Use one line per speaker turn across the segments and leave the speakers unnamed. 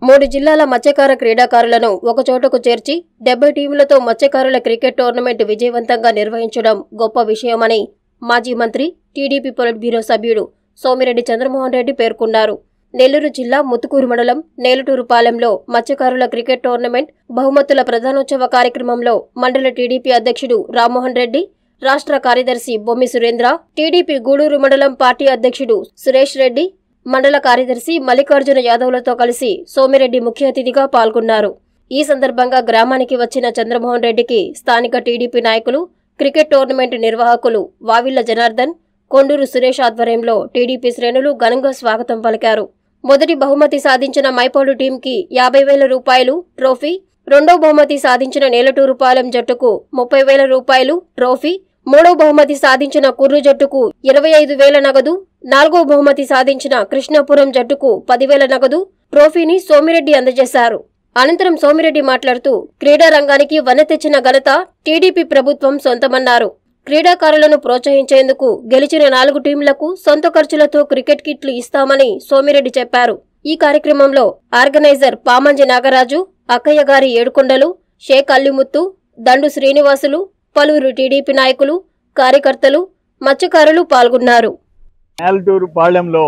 మూడు జిల్లాల మత్స్యకార క్రీడాకారులను ఒకచోటకు చేర్చి డెబ్బై టీములతో మత్స్యకారుల క్రికెట్ టోర్నమెంట్ విజయవంతంగా నిర్వహించడం గొప్ప విషయమని మాజీ మంత్రి టీడీపీ పొలిట్ బ్యూరో సభ్యుడు సోమిరెడ్డి చంద్రమోహన్ రెడ్డి పేర్కొన్నారు నెల్లూరు జిల్లా ముత్తుకూరు మండలం నేలటూరుపాలెంలో మత్స్యకారుల క్రికెట్ టోర్నమెంట్ బహుమతుల ప్రధానోత్సవ కార్యక్రమంలో మండల టీడీపీ అధ్యక్షుడు రామ్మోహన్ రెడ్డి రాష్ట్ర కార్యదర్శి బొమ్మి సురేంద్ర టీడీపీ గూడూరు మండలం పార్టీ అధ్యక్షుడు సురేష్ రెడ్డి మండల కార్యదర్శి మల్లికార్జున యాదవ్లతో కలిసి సోమిరెడ్డి ముఖ్య అతిథిగా పాల్గొన్నారు ఈ సందర్భంగా గ్రామానికి వచ్చిన చంద్రమోహన్ రెడ్డికి స్థానిక టీడీపీ నాయకులు క్రికెట్ టోర్నమెంట్ నిర్వాహకులు వావిళ్ల జనార్దన్ కొండూరు సురేష్ ఆధ్వర్యంలో టీడీపీ శ్రేణులు ఘనంగా స్వాగతం పలికారు మొదటి బహుమతి సాధించిన మైపాడు టీంకి యాభై వేల రూపాయలు ట్రోఫీ రెండో బహుమతి సాధించిన నేలటూరుపాలెం జట్టుకు ముప్పై వేల రూపాయలు ట్రోఫీ మూడో బహుమతి సాధించిన కుర్రు జట్టుకు ఇరవై ఐదు వేల నగదు నాలుగో బహుమతి సాధించిన కృష్ణాపురం జట్టుకు పదివేల నగదు ట్రోఫీని సోమిరెడ్డి అందజేశారు అనంతరం సోమిరెడ్డి మాట్లాడుతూ క్రీడా రంగానికి వన తెచ్చిన ఘనత టీడీపీ ప్రభుత్వం సొంతమన్నారు క్రీడాకారులను ప్రోత్సహించేందుకు గెలిచిన నాలుగు టీంలకు సొంత ఖర్చులతో క్రికెట్ కిట్లు ఇస్తామని సోమిరెడ్డి చెప్పారు ఈ కార్యక్రమంలో ఆర్గనైజర్ పామంజి నాగరాజు అక్కయ్య గారి ఏడుకొండలు షేక్ అల్లిముత్తు దండు శ్రీనివాసులు పలువురు టీడీపీ నాయకులు కార్యకర్తలు మత్స్యకారులు పాల్గొన్నారు
నేలటూరు పాళెంలో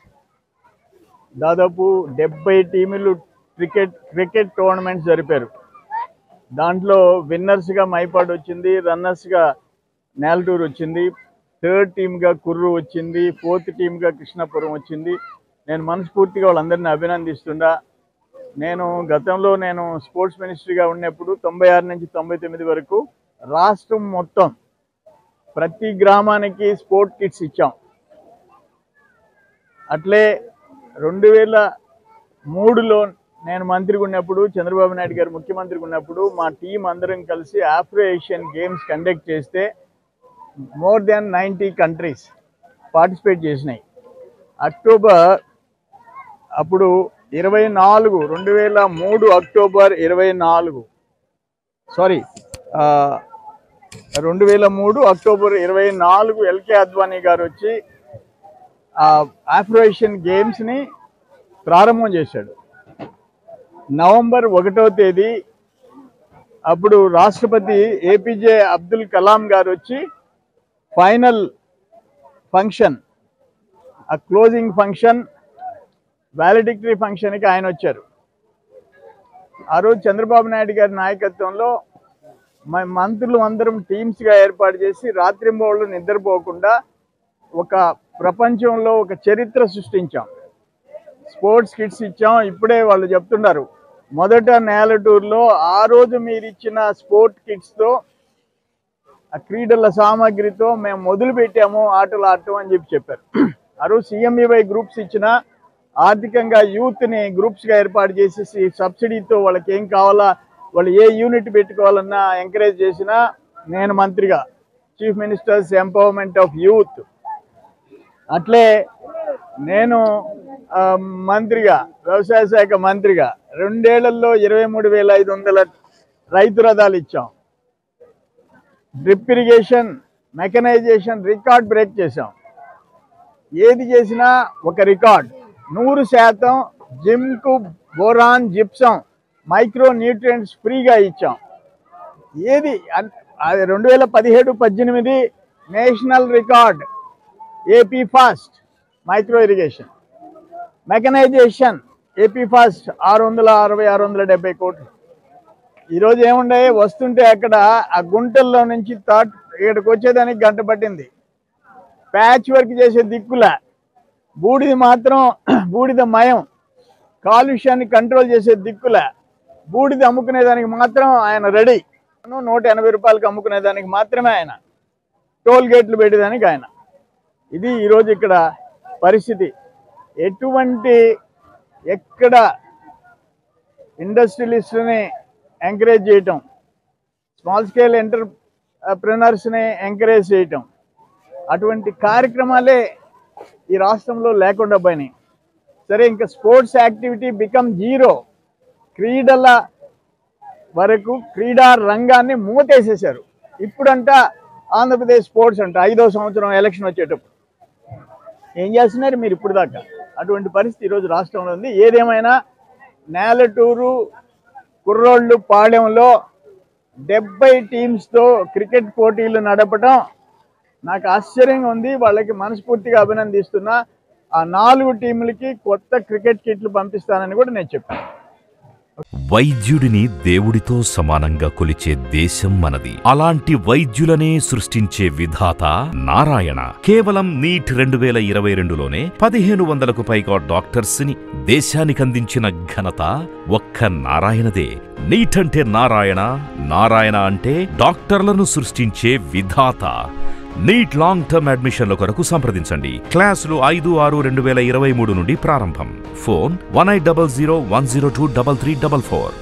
దాదాపు డెబ్బై టీములు క్రికెట్ క్రికెట్ టోర్నమెంట్స్ జరిపారు దాంట్లో విన్నర్స్గా మైపాడు వచ్చింది రన్నర్స్గా నేలటూరు వచ్చింది థర్డ్ టీమ్గా కుర్రు వచ్చింది ఫోర్త్ టీమ్గా కృష్ణాపురం వచ్చింది నేను మనస్ఫూర్తిగా వాళ్ళందరినీ అభినందిస్తుండా నేను గతంలో నేను స్పోర్ట్స్ మినిస్టర్గా ఉన్నప్పుడు తొంభై ఆరు నుంచి తొంభై తొమ్మిది వరకు రాష్ట్రం మొత్తం ప్రతి గ్రామానికి స్పోర్ట్ కిట్స్ ఇచ్చాం అట్లే రెండు వేల మూడులో నేను మంత్రిగా ఉన్నప్పుడు చంద్రబాబు నాయుడు గారు ముఖ్యమంత్రిగా ఉన్నప్పుడు మా టీం అందరం కలిసి ఆఫ్రో ఏషియన్ గేమ్స్ కండక్ట్ చేస్తే more than ninety countries participate చేసినాయి అక్టోబర్ అప్పుడు ఇరవై నాలుగు రెండు వేల మూడు అక్టోబర్ ఇరవై నాలుగు సారీ రెండు వేల మూడు అక్టోబర్ ఇరవై నాలుగు ఎల్కే అద్వానీ గారు వచ్చి ఆ ఆఫ్రోయేషన్ గేమ్స్ని ప్రారంభం చేశాడు నవంబర్ ఒకటో తేదీ అప్పుడు రాష్ట్రపతి ఏపీజే అబ్దుల్ కలాం గారు వచ్చి ఫైనల్ ఫంక్షన్ ఆ క్లోజింగ్ ఫంక్షన్ వ్యాలిడిక్టరీ ఫంక్షన్కి ఆయన వచ్చారు ఆ రోజు చంద్రబాబు నాయుడు గారి నాయకత్వంలో మా మంత్రులు అందరం టీమ్స్గా ఏర్పాటు చేసి రాత్రింబోళ్ళు నిద్రపోకుండా ఒక ప్రపంచంలో ఒక చరిత్ర సృష్టించాం స్పోర్ట్స్ కిట్స్ ఇచ్చాం ఇప్పుడే వాళ్ళు చెప్తున్నారు మొదట నేలటూరులో ఆ రోజు మీరు ఇచ్చిన స్పోర్ట్ కిట్స్తో ఆ క్రీడల సామాగ్రితో మేము మొదలు పెట్టాము ఆటలు ఆడటం అని చెప్పి చెప్పారు ఆ రోజు సిఎంఈవై గ్రూప్స్ ఇచ్చిన ఆర్థికంగా యూత్ని గ్రూప్స్గా ఏర్పాటు చేసేసి సబ్సిడీతో వాళ్ళకి ఏం కావాలా వాళ్ళు ఏ యూనిట్ పెట్టుకోవాలన్నా ఎంకరేజ్ చేసినా నేను మంత్రిగా chief ministers empowerment of youth అట్లే నేను ఆ, మంత్రిగా వ్యవసాయ శాఖ మంత్రిగా రెండేళ్లలో ఇరవై మూడు వేల ఐదు వందల రైతు రథాలు ఇచ్చాం drip irrigation mechanisation record break చేశాం ఏది చేసినా ఒక రికార్డ్ నూరు శాతం జిమ్కు బోరాన్ జిప్సం మైక్రో న్యూట్రియంట్స్ ఫ్రీగా ఇచ్చాం ఏది అన్- అది రెండు వేల పదిహేడు పద్దెనిమిది national record AP first micro irrigation mechanisation AP first ఆరు వందల అరవై ఆరు వందల డెబ్బై కోట్లు ఈరోజు ఏముండే వస్తుంటే అక్కడ ఆ గుంటల్లో నుంచి థర్డ్ ఇక్కడికి వచ్చేదానికి గంట పట్టింది ప్యాచ్ వర్క్ చేసే దిక్కుల బూడిద మాత్రం బూడిద మయం కాలుష్యాన్ని కంట్రోల్ చేసే దిక్కుల బూడిద అమ్ముకునేదానికి మాత్రం ఆయన రెడీ నూట ఎనభై రూపాయలకి అమ్ముకునేదానికి మాత్రమే ఆయన టోల్ గేట్లు పెట్టేదానికి ఆయన ఇది ఈరోజు ఇక్కడ పరిస్థితి ఎటువంటి ఎక్కడ ఇండస్ట్రియలిస్ట్ని ఎంకరేజ్ చేయటం స్మాల్ స్కేల్ ఎంటర్ప్రినర్స్ని ఎంకరేజ్ చేయటం అటువంటి కార్యక్రమాలే ఈ రాష్ట్రంలో లేకుండా పోయినాయి సరే ఇంకా స్పోర్ట్స్ యాక్టివిటీ బికమ్ జీరో క్రీడల వరకు క్రీడా రంగాన్ని మూతేసేశారు ఇప్పుడంట ఆంధ్రప్రదేశ్ స్పోర్ట్స్ అంట ఐదో సంవత్సరం ఎలక్షన్ వచ్చేటప్పుడు ఏం చేస్తున్నారు మీరు ఇప్పుడు దాకా అటువంటి పరిస్థితి ఈరోజు రాష్ట్రంలో ఉంది ఏదేమైనా నేలటూరు కుర్రోళ్ళు పాళెంలో డెబ్బై టీమ్స్తో క్రికెట్ పోటీలు నడపడం నాకు ఆశ్చర్యంగా ఉంది వాళ్ళకి మనస్ఫూర్తిగా అభినందిస్తున్నా ఆ నాలుగు టీములకి కొత్త క్రికెట్ కిట్లు పంపిస్తానని కూడా నేను చెప్పాను
వైద్యుడిని దేవుడితో సమానంగా కొలిచే దేశం మనది అలాంటి వైద్యులనే సృష్టించే విధాత నారాయణ కేవలం నీట్ రెండు వేల ఇరవై రెండులోనే పదిహేను వందలకు పైగా డాక్టర్స్ ని దేశానికందించిన ఘనత ఒక్క నారాయణదే నీట్ అంటే నారాయణ నారాయణ అంటే డాక్టర్లను సృష్టించే విధాత నీట్ లాంగ్ టర్మ్ అడ్మిషన్ల కొరకు సంప్రదించండి క్లాసులు ఐదు ఆరు రెండు వేల ఇరవై మూడు నుండి ప్రారంభం phone one eight double zero one zero two double three double four